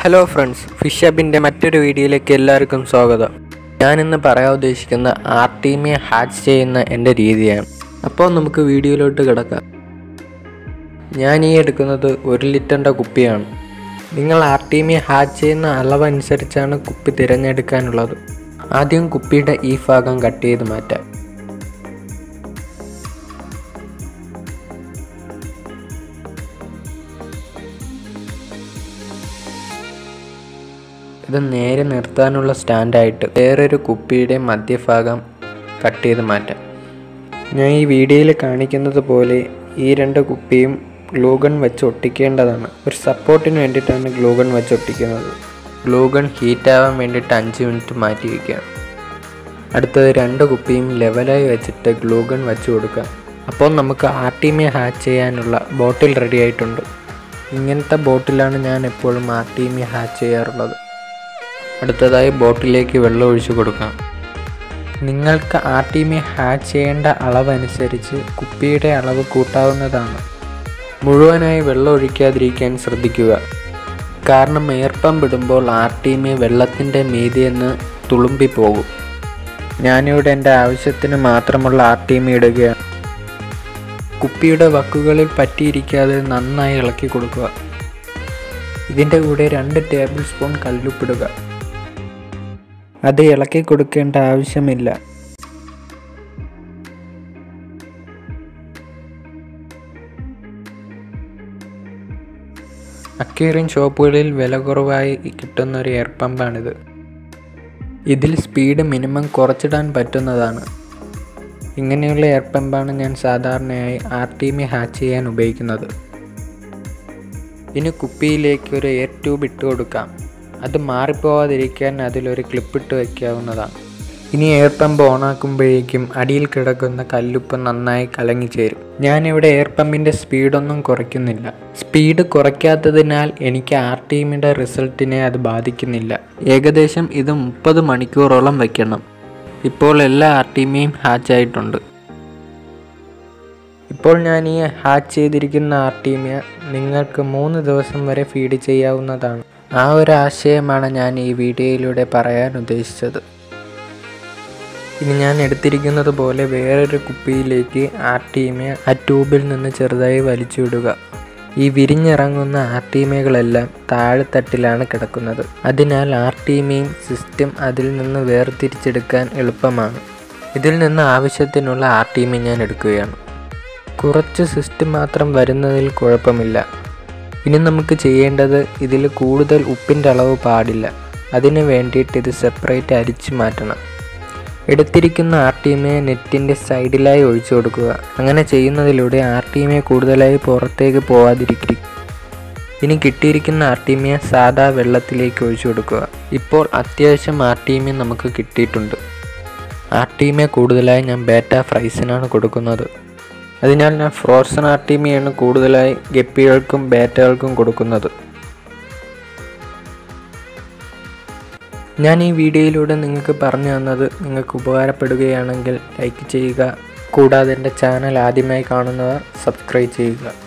hello friends fish ഹബിൻ്റെ മറ്റൊരു വീഡിയോയിലേക്ക് എല്ലാവർക്കും സ്വാഗതം ഞാനിന്ന് പറയാൻ ഉദ്ദേശിക്കുന്ന ആർട്ടീമിയെ ഹാച്ച് ചെയ്യുന്ന എൻ്റെ രീതിയാണ് അപ്പോൾ നമുക്ക് വീഡിയോയിലോട്ട് കിടക്കാം ഞാൻ ഈ എടുക്കുന്നത് ഒരു ലിറ്ററിൻ്റെ കുപ്പിയാണ് നിങ്ങൾ ആർട്ടീമിയെ ഹാച്ച് ചെയ്യുന്ന അളവനുസരിച്ചാണ് കുപ്പി തിരഞ്ഞെടുക്കാനുള്ളത് ആദ്യം കുപ്പിയുടെ ഈ ഭാഗം കട്ട് ചെയ്ത് മാറ്റാം ഇത് നേരെ നിർത്താനുള്ള സ്റ്റാൻഡായിട്ട് വേറൊരു കുപ്പിയുടെ മധ്യഭാഗം കട്ട് ചെയ്ത് മാറ്റാം ഞാൻ ഈ വീഡിയോയിൽ കാണിക്കുന്നത് പോലെ ഈ രണ്ട് കുപ്പിയും ഗ്ലൂഗൺ വെച്ച് ഒട്ടിക്കേണ്ടതാണ് ഒരു സപ്പോർട്ടിന് വേണ്ടിയിട്ടാണ് ഗ്ലൂഗൺ വെച്ച് ഒട്ടിക്കുന്നത് ഗ്ലൂഗൺ ഹീറ്റ് ആവാൻ വേണ്ടിയിട്ട് അഞ്ച് മിനിറ്റ് മാറ്റി വയ്ക്കുക അടുത്തത് രണ്ട് കുപ്പിയും ലെവലായി വെച്ചിട്ട് ഗ്ലൂഗൺ വെച്ച് കൊടുക്കുക അപ്പോൾ നമുക്ക് ആർട്ടിമിയെ ഹാച്ച് ചെയ്യാനുള്ള ബോട്ടിൽ റെഡി ആയിട്ടുണ്ട് ഇങ്ങനത്തെ ബോട്ടിലാണ് ഞാൻ എപ്പോഴും ആർട്ടിമിയെ ഹാച്ച് ചെയ്യാറുള്ളത് അടുത്തതായി ബോട്ടിലേക്ക് വെള്ളം ഒഴിച്ചു കൊടുക്കാം നിങ്ങൾക്ക് ആർട്ടിമിയെ ഹാച്ച് ചെയ്യേണ്ട അളവനുസരിച്ച് കുപ്പിയുടെ അളവ് കൂട്ടാവുന്നതാണ് മുഴുവനായി വെള്ളം ഒഴിക്കാതിരിക്കാൻ ശ്രദ്ധിക്കുക കാരണം എയർ പമ്പ് ഇടുമ്പോൾ ആർട്ടിമി വെള്ളത്തിൻ്റെ മീതിയെന്ന് തുളുമ്പിപ്പോകും ഞാനിവിടെ എൻ്റെ ആവശ്യത്തിന് മാത്രമുള്ള ആർട്ടിമി ഇടുകയാണ് കുപ്പിയുടെ വക്കുകളിൽ പറ്റിയിരിക്കാതെ നന്നായി ഇളക്കി കൊടുക്കുക ഇതിൻ്റെ കൂടെ രണ്ട് ടേബിൾ സ്പൂൺ കല്ലുപ്പിടുക അത് ഇളക്കി കൊടുക്കേണ്ട ആവശ്യമില്ല അക്വേറിയം ഷോപ്പുകളിൽ വില കുറവായി കിട്ടുന്ന ഒരു എയർ പമ്പാണിത് ഇതിൽ സ്പീഡ് മിനിമം കുറച്ചിടാൻ പറ്റുന്നതാണ് ഇങ്ങനെയുള്ള എയർ പമ്പാണ് ഞാൻ സാധാരണയായി ആർ ടി മി ഹാച്ച് ചെയ്യാൻ ഉപയോഗിക്കുന്നത് ഇനി കുപ്പിയിലേക്ക് ഒരു എയർ ട്യൂബ് ഇട്ട് കൊടുക്കാം അത് മാറിപ്പോവാതിരിക്കാൻ അതിലൊരു ക്ലിപ്പ് ഇട്ട് വയ്ക്കാവുന്നതാണ് ഇനി എയർ പമ്പ് ഓണാക്കുമ്പോഴേക്കും അടിയിൽ കിടക്കുന്ന കല്ലുപ്പ് നന്നായി കലങ്ങി ചേരും ഞാനിവിടെ എയർ പമ്പിൻ്റെ സ്പീഡൊന്നും കുറയ്ക്കുന്നില്ല സ്പീഡ് കുറയ്ക്കാത്തതിനാൽ എനിക്ക് ആർ ടീമിൻ്റെ റിസൾട്ടിനെ അത് ബാധിക്കുന്നില്ല ഏകദേശം ഇത് മുപ്പത് മണിക്കൂറോളം വയ്ക്കണം ഇപ്പോൾ എല്ലാ ആർ ടീമിയും ഹാച്ച് ആയിട്ടുണ്ട് ഇപ്പോൾ ഞാൻ ഈ ഹാച്ച് ചെയ്തിരിക്കുന്ന ആർ ടീമിയ നിങ്ങൾക്ക് മൂന്ന് ദിവസം വരെ ഫീഡ് ചെയ്യാവുന്നതാണ് ആ ഒരു ആശയമാണ് ഞാൻ ഈ വീഡിയോയിലൂടെ പറയാൻ ഉദ്ദേശിച്ചത് ഇനി ഞാൻ എടുത്തിരിക്കുന്നത് പോലെ വേറൊരു കുപ്പിയിലേക്ക് ആർട്ടീമയെ ആ ട്യൂബിൽ നിന്ന് ചെറുതായി വലിച്ചുവിടുക ഈ വിരിഞ്ഞിറങ്ങുന്ന ആർട്ടീമകളെല്ലാം താഴെത്തട്ടിലാണ് കിടക്കുന്നത് അതിനാൽ ആർട്ടീമയും സിസ്റ്റം അതിൽ നിന്ന് വേർതിരിച്ചെടുക്കാൻ എളുപ്പമാണ് ഇതിൽ നിന്ന് ആവശ്യത്തിനുള്ള ആർട്ടീമ ഞാൻ എടുക്കുകയാണ് കുറച്ച് സിസ്റ്റം മാത്രം വരുന്നതിൽ കുഴപ്പമില്ല ഇനി നമുക്ക് ചെയ്യേണ്ടത് ഇതിൽ കൂടുതൽ ഉപ്പിൻ്റെ അളവ് പാടില്ല അതിന് വേണ്ടിയിട്ട് ഇത് സെപ്പറേറ്റ് അരിച്ചു മാറ്റണം എടുത്തിരിക്കുന്ന ആർ ടീമയെ നെറ്റിൻ്റെ സൈഡിലായി ഒഴിച്ചു കൊടുക്കുക അങ്ങനെ ചെയ്യുന്നതിലൂടെ ആർ ടീമയെ കൂടുതലായി പുറത്തേക്ക് പോവാതിരിക്കും ഇനി കിട്ടിയിരിക്കുന്ന ആർ ടീമിയെ സാധാ വെള്ളത്തിലേക്ക് ഒഴിച്ചു കൊടുക്കുക ഇപ്പോൾ അത്യാവശ്യം ആർ ടീമിയെ നമുക്ക് കിട്ടിയിട്ടുണ്ട് ആർ ടീമിയെ കൂടുതലായി ഞാൻ ബേറ്റ ഫ്രൈസിനാണ് കൊടുക്കുന്നത് അതിനാൽ ഞാൻ ഫ്രോസൺ ആർ ടീമിയാണ് കൂടുതലായി ഗപ്പികൾക്കും ബേറ്റകൾക്കും കൊടുക്കുന്നത് ഞാൻ ഈ വീഡിയോയിലൂടെ നിങ്ങൾക്ക് പറഞ്ഞു തന്നത് നിങ്ങൾക്ക് ഉപകാരപ്പെടുകയാണെങ്കിൽ ലൈക്ക് ചെയ്യുക കൂടാതെ എൻ്റെ ചാനൽ ആദ്യമായി കാണുന്നവർ സബ്സ്ക്രൈബ് ചെയ്യുക